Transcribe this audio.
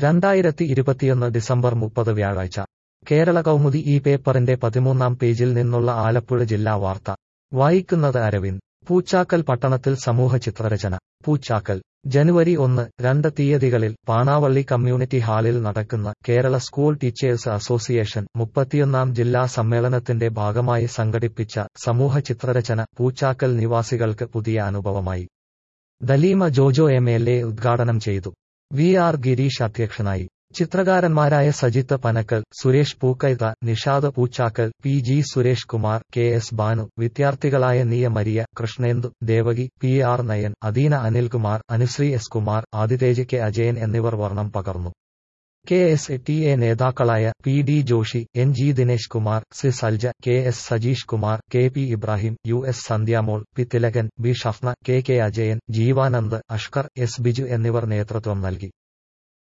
രണ്ടായിരത്തി ഇരുപത്തിയൊന്ന് ഡിസംബർ മുപ്പത് വ്യാഴാഴ്ച കേരള കൗമുദി ഈ പേപ്പറിന്റെ പതിമൂന്നാം പേജിൽ നിന്നുള്ള ആലപ്പുഴ ജില്ലാ വാർത്ത വായിക്കുന്നത് അരവിന്ദ് പൂച്ചാക്കൽ പട്ടണത്തിൽ സമൂഹ ചിത്രരചന പൂച്ചാക്കൽ ജനുവരി ഒന്ന് രണ്ട് തീയതികളിൽ പാണാവള്ളി കമ്മ്യൂണിറ്റി ഹാളിൽ നടക്കുന്ന കേരള സ്കൂൾ ടീച്ചേഴ്സ് അസോസിയേഷൻ മുപ്പത്തിയൊന്നാം ജില്ലാ സമ്മേളനത്തിന്റെ ഭാഗമായി സംഘടിപ്പിച്ച സമൂഹ ചിത്രരചന പൂച്ചാക്കൽ നിവാസികൾക്ക് പുതിയ അനുഭവമായി Daleema Jojo M L A ഉദ്ഘാടനം ചെയ്തു വി ആർ ഗിരീഷ് അധ്യക്ഷനായി ചിത്രകാരന്മാരായ Sajith Panakkal Suresh Pookkaitha Nishad Poochakkal P G Suresh Kumar K S Banu വിദ്യാർത്ഥികളായ Niya Maria Krishnendu Devaki P R Nayan Adeena Anilkumar Anusree S Kumar Adithej K Ajayan എന്നിവർ വർണ്ണം പകർന്നു കെ എസ് ടി എ നേതാക്കളായ P D Joshy N G Dinesh Kumar C Salja K S Sajeesh Kumar K P Ibrahim U S Sandhyamol P Thilakan B Shafna K K Ajayan Jeevanand Ashkar S Biju എന്നിവർ നേതൃത്വം നൽകി